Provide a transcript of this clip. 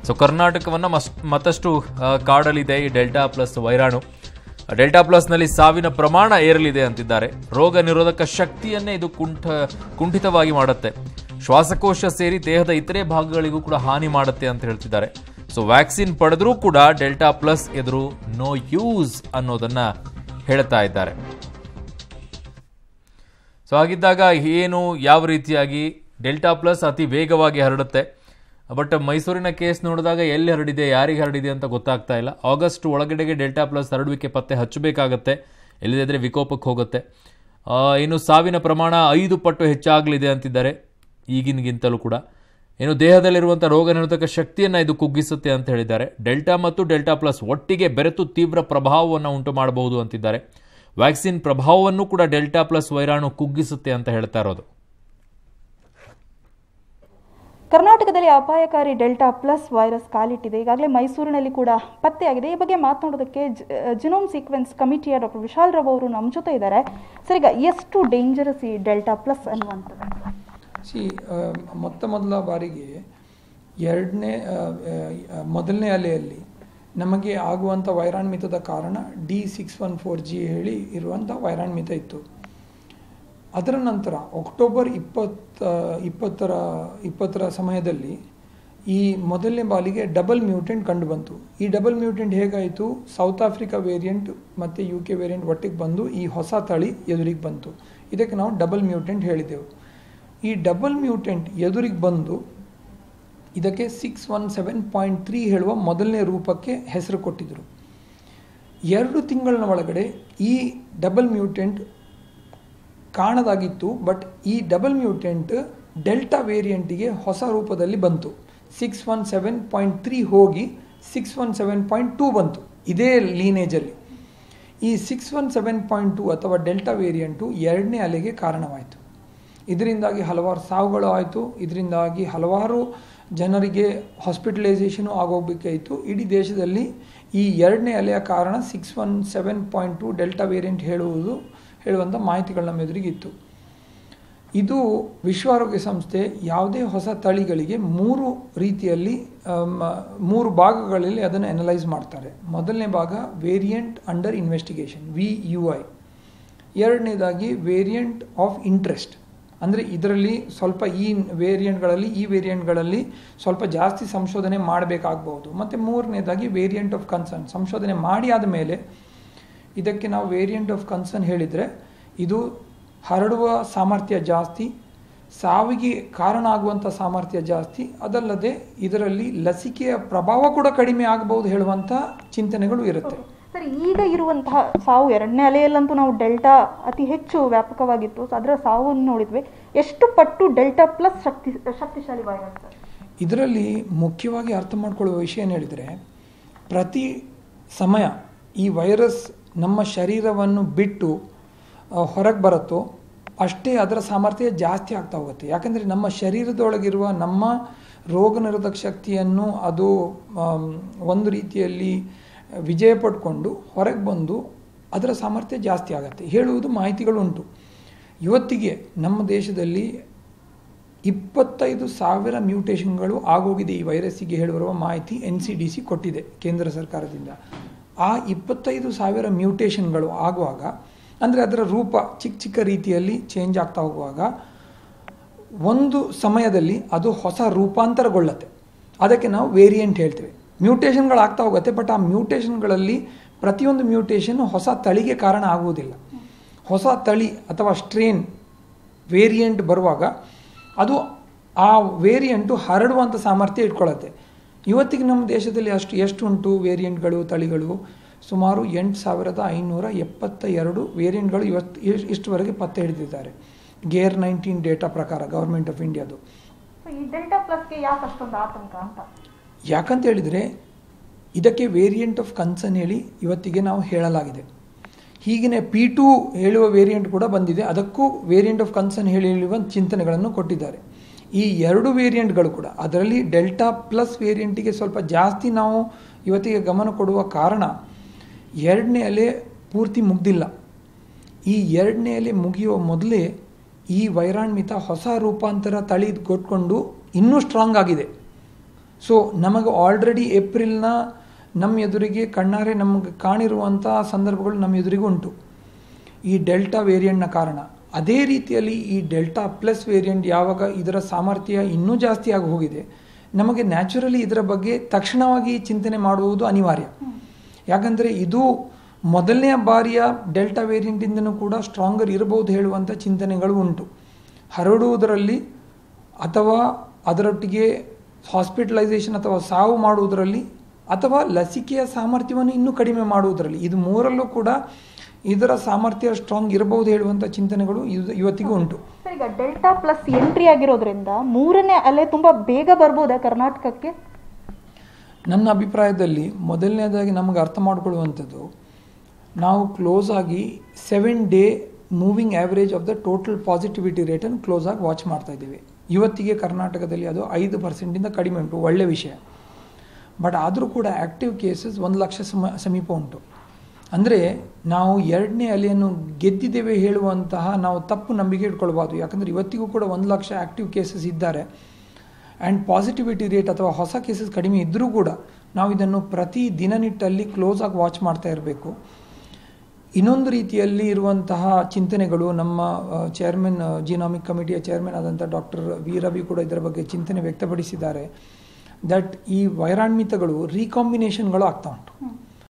so ಕರ್ನಾಟಕವನ್ನು ಮಸ್ ಮತ್ತಷ್ಟು ಆ, ಕಾಡಲಿದೆ ಈ ಡೆಲ್ಟಾ ಪ್ಲಸ್ ವೈರಾಣು ಡೆಲ್ಟಾ ಪ್ಲಸ್ನಲ್ಲಿ ಸಾವಿನ ಪ್ರಮಾಣ ಏರಲಿದೆ ಅಂತಿದ್ದಾರೆ ರೋಗ ನಿರೋಧಕ ಶಕ್ತಿಯನ್ನೇ ಇದು ಕುಂಠ ಕುಂಠಿತವಾಗಿ ಮಾಡುತ್ತೆ ಶ್ವಾಸಕೋಶ ಸೇರಿ ದೇಹದ ಇತರೆ ಭಾಗಗಳಿಗೂ ಕೂಡ ಹಾನಿ ಮಾಡುತ್ತೆ ಅಂತ ಹೇಳ್ತಿದ್ದಾರೆ ಸೊ ವ್ಯಾಕ್ಸಿನ್ ಪಡೆದರೂ ಕೂಡ ಡೆಲ್ಟಾ ಪ್ಲಸ್ ಎದುರು ನೋ ಯೂಸ್ ಅನ್ನೋದನ್ನ ಹೇಳ್ತಾ ಇದ್ದಾರೆ ಸೊ ಹಾಗಿದ್ದಾಗ ಏನು ಯಾವ ರೀತಿಯಾಗಿ ಡೆಲ್ಟಾ ಪ್ಲಸ್ ಅತಿ ವೇಗವಾಗಿ ಹರಡುತ್ತೆ ಬಟ್ ಮೈಸೂರಿನ ಕೇಸ್ ನೋಡಿದಾಗ ಎಲ್ಲಿ ಹರಡಿದೆ ಯಾರಿಗೆ ಹರಡಿದೆ ಅಂತ ಗೊತ್ತಾಗ್ತಾ ಇಲ್ಲ ಆಗಸ್ಟ್ ಒಳಗಡೆಗೆ ಡೆಲ್ಟಾ ಪ್ಲಸ್ ಹರಡುವಿಕೆ ಪತ್ತೆ ಹಚ್ಚಬೇಕಾಗತ್ತೆ ಇಲ್ಲದಿದ್ದರೆ ವಿಕೋಪಕ್ಕೆ ಹೋಗುತ್ತೆ ಆ, ಇನ್ನು ಸಾವಿನ ಪ್ರಮಾಣ ಐದು ಪಟ್ಟು ಹೆಚ್ಚಾಗಲಿದೆ ಅಂತಿದ್ದಾರೆ ಈಗಿನಗಿಂತಲೂ ಕೂಡ ಇನ್ನು ದೇಹದಲ್ಲಿರುವಂಥ ರೋಗ ನಿರೋಧಕ ಶಕ್ತಿಯನ್ನು ಇದು ಕುಗ್ಗಿಸುತ್ತೆ ಅಂತ ಹೇಳಿದ್ದಾರೆ ಡೆಲ್ಟಾ ಮತ್ತು ಡೆಲ್ಟಾ ಪ್ಲಸ್ ಒಟ್ಟಿಗೆ ಬೆರೆತು ತೀವ್ರ ಪ್ರಭಾವವನ್ನು ಉಂಟು ಮಾಡಬಹುದು ಅಂತಿದ್ದಾರೆ ವ್ಯಾಕ್ಸಿನ್ ಪ್ರಭಾವವನ್ನು ಕೂಡ ಡೆಲ್ಟಾ ಪ್ಲಸ್ ವೈರಾಣು ಕುಗ್ಗಿಸುತ್ತೆ ಅಂತ ಹೇಳ್ತಾ ಇರೋದು ಕರ್ನಾಟಕದಲ್ಲಿ ಅಪಾಯಕಾರಿ ಡೆಲ್ಟಾ ಪ್ಲಸ್ ವೈರಸ್ ಕಾಲಿಟ್ಟಿದೆ ಈಗಾಗಲೇ ಮೈಸೂರಿನಲ್ಲಿ ಕೂಡ ಪತ್ತೆಯಾಗಿದೆ ಈ ಬಗ್ಗೆ ಮಾತನಾಡೋದಕ್ಕೆ ಜಿನೋಮ್ ಸೀಕ್ವೆನ್ಸ್ ಕಮಿಟಿಯ ಡಾಕ್ಟರ್ ವಿಶಾಲ್ ರಾವ್ ಅವರು ನಮ್ಮ ಜೊತೆ ಇದ್ದಾರೆ ಸರ್ ಈಗ ಎಷ್ಟು ಡೇಂಜರಸ್ ಈ ಡೆಲ್ಟಾ ಪ್ಲಸ್ ಅನ್ನುವಂಥದ್ದು ಸಿ ಮೊತ್ತ ಮೊದಲ ಬಾರಿಗೆ ಎರಡನೇ ಮೊದಲನೇ ಅಲೆಯಲ್ಲಿ ನಮಗೆ ಆಗುವಂಥ ವೈರಾಣ್ಮಿತದ ಕಾರಣ D six one four G ಹೇಳಿ ಇರುವಂಥ ವೈರಾಣ್ಮಿತ ಇತ್ತು ಅದರ ನಂತರ ಅಕ್ಟೋಬರ್ ಇಪ್ಪತ್ತ ಇಪ್ಪತ್ತರ ಇಪ್ಪತ್ತರ ಸಮಯದಲ್ಲಿ ಈ ಮೊದಲನೇ ಬಾಲಿಗೆ ಡಬಲ್ ಮ್ಯೂಟೆಂಟ್ ಕಂಡು ಬಂತು ಈ ಡಬಲ್ ಮ್ಯೂಟೆಂಟ್ ಹೇಗಾಯಿತು ಸೌತ್ ಆಫ್ರಿಕಾ ವೇರಿಯಂಟ್ ಮತ್ತು ಯು ಕೆ ವೇರಿಯಂಟ್ ಒಟ್ಟಿಗೆ ಬಂದು ಈ ಹೊಸ ತಳಿ ಎದುರಿಗೆ ಬಂತು ಇದಕ್ಕೆ ನಾವು ಡಬಲ್ ಮ್ಯೂಟೆಂಟ್ ಹೇಳಿದೆವು ಈ ಡಬಲ್ ಮ್ಯೂಟೆಂಟ್ ಎದುರಿಗೆ ಬಂದು ಇದಕ್ಕೆ six one seven point three ಹೇಳುವ ಮೊದಲನೇ ರೂಪಕ್ಕೆ ಹೆಸರು ಕೊಟ್ಟಿದ್ದರು ಎರಡು ತಿಂಗಳ ಒಳಗಡೆ ಈ ಡಬಲ್ ಮ್ಯೂಟೆಂಟ್ ಕಾಣದಾಗಿತ್ತು ಬಟ್ ಈ ಡಬಲ್ ಮ್ಯೂಟೆಂಟ್ ಡೆಲ್ಟಾ ವೇರಿಯಂಟಿಗೆ ಹೊಸ ರೂಪದಲ್ಲಿ ಬಂತು six one seven point three ಹೋಗಿ six one seven point two ಬಂತು ಇದೇ ಲೀನೇಜಲ್ಲಿ ಈ six one seven point two ಅಥವಾ ಡೆಲ್ಟಾ ವೇರಿಯಂಟು ಎರಡನೇ ಅಲೆಗೆ ಕಾರಣವಾಯಿತು ಇದರಿಂದಾಗಿ ಹಲವಾರು ಸಾವುಗಳು ಆಯಿತು ಇದರಿಂದಾಗಿ ಹಲವಾರು ಜನರಿಗೆ ಹಾಸ್ಪಿಟಲೈಸೇಷನು ಆಗೋಗ್ಬೇಕಾಯಿತು ಇಡೀ ದೇಶದಲ್ಲಿ ಈ ಎರಡನೇ ಅಲೆಯ ಕಾರಣ six one seven point two delta variant ಹೇಳುವುದು ಹೇಳುವಂಥ ಮಾಹಿತಿಗಳು ನಮ್ಮ ಎದುರಿಗಿತ್ತು ಇದು ವಿಶ್ವ ಆರೋಗ್ಯ ಸಂಸ್ಥೆ ಯಾವುದೇ ಹೊಸ ತಳಿಗಳಿಗೆ ಮೂರು ರೀತಿಯಲ್ಲಿ ಆಮ್, ಮೂರು ಭಾಗಗಳಲ್ಲಿ ಅದನ್ನು ಅನಲೈಸ್ ಮಾಡ್ತಾರೆ ಮೊದಲನೇ ಭಾಗ variant under investigation V U I ಎರಡನೇದಾಗಿ ವೇರಿಯಂಟ್ ಆಫ್ ಇಂಟ್ರೆಸ್ಟ್ ಅಂದರೆ ಇದರಲ್ಲಿ ಸ್ವಲ್ಪ ಈ ವೇರಿಯಂಟ್ಗಳಲ್ಲಿ ಈ ವೇರಿಯಂಟ್ಗಳಲ್ಲಿ ಸ್ವಲ್ಪ ಜಾಸ್ತಿ ಸಂಶೋಧನೆ ಮಾಡಬೇಕಾಗಬಹುದು ಮತ್ತು ಮೂರನೇದಾಗಿ ವೇರಿಯಂಟ್ ಆಫ್ ಕನ್ಸರ್ನ್ ಸಂಶೋಧನೆ ಮಾಡಿ ಆದ ಮೇಲೆ ಇದಕ್ಕೆ ನಾವು ವೇರಿಯಂಟ್ ಆಫ್ ಕನ್ಸರ್ನ್ ಹೇಳಿದರೆ ಇದು ಹರಡುವ ಸಾಮರ್ಥ್ಯ ಜಾಸ್ತಿ ಸಾವಿಗೆ ಕಾರಣ ಆಗುವಂಥ ಸಾಮರ್ಥ್ಯ ಜಾಸ್ತಿ ಅದಲ್ಲದೆ ಇದರಲ್ಲಿ ಲಸಿಕೆಯ ಪ್ರಭಾವ ಕೂಡ ಕಡಿಮೆ ಆಗಬಹುದು ಹೇಳುವಂಥ ಚಿಂತನೆಗಳು ಇರುತ್ತೆ ಸರ್ ಈಗ ಇರುವಂತಹ ಸಾವು ಎರಡನೇ ಅಲೆಯಲ್ಲಂತೂ ನಾವು ಡೆಲ್ಟಾ ಅತಿ ಹೆಚ್ಚು ವ್ಯಾಪಕವಾಗಿತ್ತು ಸೊ ಅದರ ಸಾವನ್ನು ನೋಡಿದ್ವಿ ಎಷ್ಟು ಪಟ್ಟು ಡೆಲ್ಟಾ ಪ್ಲಸ್ ಶಕ್ತಿ ಶಕ್ತಿಶಾಲಿ ವೈರಸ್ ಸರ್ ಇದರಲ್ಲಿ ಮುಖ್ಯವಾಗಿ ಅರ್ಥ ಮಾಡ್ಕೊಳ್ಳುವ ವಿಷಯ ಏನು ಹೇಳಿದರೆ ಪ್ರತಿ ಸಮಯ ಈ ವೈರಸ್ ನಮ್ಮ ಶರೀರವನ್ನು ಬಿಟ್ಟು ಹೊರಗೆ ಬರುತ್ತೋ ಅಷ್ಟೇ ಅದರ ಸಾಮರ್ಥ್ಯ ಜಾಸ್ತಿ ಆಗ್ತಾ ಹೋಗುತ್ತೆ ಯಾಕಂದರೆ ನಮ್ಮ ಶರೀರದೊಳಗಿರುವ ನಮ್ಮ ರೋಗ ನಿರೋಧಕ ಶಕ್ತಿಯನ್ನು ಅದು ಆಮ್, ಒಂದು ರೀತಿಯಲ್ಲಿ ವಿಜಯ ಪಡ್ಕೊಂಡು ಹೊರಗೆ ಬಂದು ಅದರ ಸಾಮರ್ಥ್ಯ ಜಾಸ್ತಿ ಆಗುತ್ತೆ ಹೇಳುವುದು ಮಾಹಿತಿಗಳು ಉಂಟು ಇವತ್ತಿಗೆ ನಮ್ಮ ದೇಶದಲ್ಲಿ ಇಪ್ಪತ್ತೈದು ಸಾವಿರ ಮ್ಯೂಟೇಷನ್ಗಳು ಆಗೋಗಿದೆ ಈ ವೈರಸ್ಸಿಗೆ ಹೇಳಿರುವ ಮಾಹಿತಿ ಎನ್ ಸಿ ಡಿ ಸಿ ಕೊಟ್ಟಿದೆ ಕೇಂದ್ರ ಸರ್ಕಾರದಿಂದ ಆ ಇಪ್ಪತ್ತೈದು ಸಾವಿರ ಮ್ಯೂಟೇಷನ್ಗಳು ಆಗುವಾಗ ಅಂದರೆ ಅದರ ರೂಪ ಚಿಕ್ಕ ಚಿಕ್ಕ ರೀತಿಯಲ್ಲಿ ಚೇಂಜ್ ಆಗ್ತಾ ಹೋಗುವಾಗ ಒಂದು ಸಮಯದಲ್ಲಿ ಅದು ಹೊಸ ರೂಪಾಂತರಗೊಳ್ಳುತ್ತೆ ಅದಕ್ಕೆ ನಾವು ವೇರಿಯಂಟ್ ಹೇಳ್ತೇವೆ ಮ್ಯೂಟೇಷನ್ಗಳು ಆಗ್ತಾ ಹೋಗುತ್ತೆ ಬಟ್ ಆ ಮ್ಯೂಟೇಷನ್ಗಳಲ್ಲಿ ಪ್ರತಿಯೊಂದು ಮ್ಯೂಟೇಷನ್ ಹೊಸ ತಳಿಗೆ ಕಾರಣ ಆಗುವುದಿಲ್ಲ ಹೊಸ ತಳಿ ಅಥವಾ ಸ್ಟ್ರೇನ್ ವೇರಿಯಂಟ್ ಬರುವಾಗ ಅದು ಆ ವೇರಿಯಂಟು ಹರಡುವಂಥ ಸಾಮರ್ಥ್ಯ ಇಟ್ಕೊಳ್ಳುತ್ತೆ ಇವತ್ತಿಗೆ ನಮ್ಮ ದೇಶದಲ್ಲಿ ಅಷ್ಟು ಎಷ್ಟು ಉಂಟು ವೇರಿಯಂಟ್ಗಳು ತಳಿಗಳು ಸುಮಾರು ಎಂಟು ಸಾವಿರದ ಐನೂರ ಎಪ್ಪತ್ತ ಎರಡು ವೇರಿಯಂಟ್ಗಳು ಇವತ್ತು ಇಷ್ಟ್- ಇಷ್ಟುವರೆಗೆ ಪತ್ತೆ ಹಿಡಿದಿದ್ದಾರೆ ಗೇರ್ ನೈನ್ಟೀನ್ ಡೇಟಾ ಪ್ರಕಾರ ಗೌರ್ಮೆಂಟ್ ಆಫ್ ಇಂಡಿಯಾದು ಸೊ ಈ ಡೆಲ್ಟಾ ಪ್ಲಸ್ಗೆ ಯಾಕೆ ಅಷ್ಟೊಂದು ಆತಂಕ ಅಂತ ಯಾಕಂತ ಹೇಳಿದರೆ ಇದಕ್ಕೆ ವೇರಿಯಂಟ್ ಆಫ್ ಕನ್ಸರ್ನ್ ಹೇಳಿ ಇವತ್ತಿಗೆ ನಾವು ಹೇಳಲಾಗಿದೆ ಹೀಗೆಯೇ ಪಿ ಟು ಹೇಳುವ ವೇರಿಯಂಟ್ ಕೂಡ ಬಂದಿದೆ ಅದಕ್ಕೂ ವೇರಿಯಂಟ್ ಆಫ್ ಕನ್ಸರ್ನ್ ಹೇಳಿ ಹೇಳುವ ಚಿಂತನೆಗಳನ್ನು ಕೊಟ್ಟಿದ್ದಾರೆ ಈ ಎರಡು ವೇರಿಯಂಟ್ಗಳು ಕೂಡ ಅದರಲ್ಲಿ ಡೆಲ್ಟಾ ಪ್ಲಸ್ ವೇರಿಯಂಟಿಗೆ ಸ್ವಲ್ಪ ಜಾಸ್ತಿ ನಾವು ಇವತ್ತಿಗೆ ಗಮನ ಕೊಡುವ ಕಾರಣ ಎರಡನೇ ಅಲೆ ಪೂರ್ತಿ ಮುಗ್ದಿಲ್ಲ ಈ ಎರಡನೇ ಅಲೆ ಮುಗಿಯುವ ಮೊದಲೇ ಈ ವೈರಾಣ್ಮಿತ ಹೊಸ ರೂಪಾಂತರ ತಳಿ ಕೊಟ್ಕೊಂಡು ಇನ್ನೂ ಸ್ಟ್ರಾಂಗ್ ಆಗಿದೆ ಸೊ ನಮಗೆ ಆಲ್ರೆಡಿ ಏಪ್ರಿಲ್ನ ನಮ್ಮ ಎದುರಿಗೆ ಕಣ್ಣಾರೆ ನಮಗೆ ಕಾಣಿರುವಂಥ ಸಂದರ್ಭಗಳು ನಮ್ಮ ಎದುರಿಗೆ ಉಂಟು ಈ ಡೆಲ್ಟಾ ವೇರಿಯಂಟ್ನ ಕಾರಣ ಅದೇ ರೀತಿಯಲ್ಲಿ ಈ ಡೆಲ್ಟಾ ಪ್ಲಸ್ ವೇರಿಯಂಟ್ ಯಾವಾಗ ಇದರ ಸಾಮರ್ಥ್ಯ ಇನ್ನೂ ಜಾಸ್ತಿ ಆಗಿ ಹೋಗಿದೆ ನಮಗೆ ನ್ಯಾಚುರಲಿ ಇದರ ಬಗ್ಗೆ ತಕ್ಷಣವಾಗಿ ಚಿಂತನೆ ಮಾಡುವುದು ಅನಿವಾರ್ಯ ಯಾಕಂದರೆ ಇದು ಮೊದಲನೆಯ ಬಾರಿಯ ಡೆಲ್ಟಾ ವೇರಿಯಂಟಿಂದನೂ ಕೂಡ ಸ್ಟ್ರಾಂಗರ್ ಇರಬಹುದು ಹೇಳುವಂಥ ಚಿಂತನೆಗಳು ಉಂಟು ಹರಡುವುದರಲ್ಲಿ ಅಥವಾ ಅದರೊಟ್ಟಿಗೆ ಹಾಸ್ಪಿಟಲೈಸೇಷನ್ ಅಥವಾ ಸಾವು ಮಾಡುವುದರಲ್ಲಿ ಅಥವಾ ಲಸಿಕೆಯ ಸಾಮರ್ಥ್ಯವನ್ನು ಇನ್ನೂ ಕಡಿಮೆ ಮಾಡುವುದರಲ್ಲಿ ಇದು ಮೂರಲ್ಲೂ ಕೂಡ ಇದರ ಸಾಮರ್ಥ್ಯ ಸ್ಟ್ರಾಂಗ್ ಇರಬಹುದು ಹೇಳುವಂಥ ಚಿಂತನೆಗಳು ಇದು ಇವತ್ತಿಗೂ ಉಂಟು ಸರ್ ಈಗ ಡೆಲ್ಟಾ ಪ್ಲಸ್ ಎಂಟ್ರಿ ಆಗಿರೋದ್ರಿಂದ ಮೂರನೇ ಅಲೆ ತುಂಬಾ ಬೇಗ ಬರ್ಬೋದಾ ಕರ್ನಾಟಕಕ್ಕೆ ನನ್ನ ಅಭಿಪ್ರಾಯದಲ್ಲಿ ಮೊದಲನೇದಾಗಿ ನಮಗೆ ಅರ್ಥ ಮಾಡಿಕೊಳ್ಳುವಂಥದ್ದು ನಾವು ಕ್ಲೋಸ್ ಆಗಿ seven day moving average of the total positivity ರೇಟನ್ನು ಕ್ಲೋಸ್ ಆಗಿ ವಾಚ್ ಮಾಡ್ತಾ ಇದ್ದೀವಿ ಇವತ್ತಿಗೆ ಕರ್ನಾಟಕದಲ್ಲಿ ಅದು ಐದು ಪರ್ಸೆಂಟಿಂದ ಕಡಿಮೆ ಉಂಟು ಒಳ್ಳೆ ವಿಷಯ ಬಟ್ ಆದರೂ ಕೂಡ ಆ್ಯಕ್ಟಿವ್ ಕೇಸಸ್ ಒಂದು ಲಕ್ಷ ಸಮ ಸಮೀಪ ಉಂಟು ಅಂದರೆ ನಾವು ಎರಡನೇ ಅಲೆಯನ್ನು ಗೆದ್ದಿದ್ದೇವೆ ಹೇಳುವಂತಹ ನಾವು ತಪ್ಪು ನಂಬಿಕೆ ಇಟ್ಕೊಳ್ಬಾರ್ದು ಯಾಕಂದರೆ ಇವತ್ತಿಗೂ ಕೂಡ ಒಂದು ಲಕ್ಷ ಆ್ಯಕ್ಟಿವ್ ಕೇಸಸ್ ಇದ್ದಾರೆ ಆ್ಯಂಡ್ ಪಾಸಿಟಿವಿಟಿ ರೇಟ್ ಅಥವಾ ಹೊಸ ಕೇಸಸ್ ಕಡಿಮೆ ಇದ್ದರೂ ಕೂಡ ನಾವು ಇದನ್ನು ಪ್ರತಿ ದಿನನಿಟ್ಟಲ್ಲಿ ಕ್ಲೋಸ್ ಆಗಿ ವಾಚ್ ಮಾಡ್ತಾ ಇರಬೇಕು ಇನ್ನೊಂದು ರೀತಿಯಲ್ಲಿ ಇರುವಂತಹ ಚಿಂತನೆಗಳು ನಮ್ಮ ಚೇರ್ಮನ್ ಜಿನಾಮಿಕ್ ಕಮಿಟಿಯ ಚೇರ್ಮನ್ ಆದಂಥ ಡಾಕ್ಟರ್ ವಿ ರವಿ ಕೂಡ ಇದರ ಬಗ್ಗೆ ಚಿಂತನೆ ವ್ಯಕ್ತಪಡಿಸಿದ್ದಾರೆ ದಟ್ ಈ ವೈರಾಣ್ಮಿತಗಳು ರೀಕಾಂಬಿನೇಷನ್ಗಳು ಆಗ್ತಾ ಉಂಟು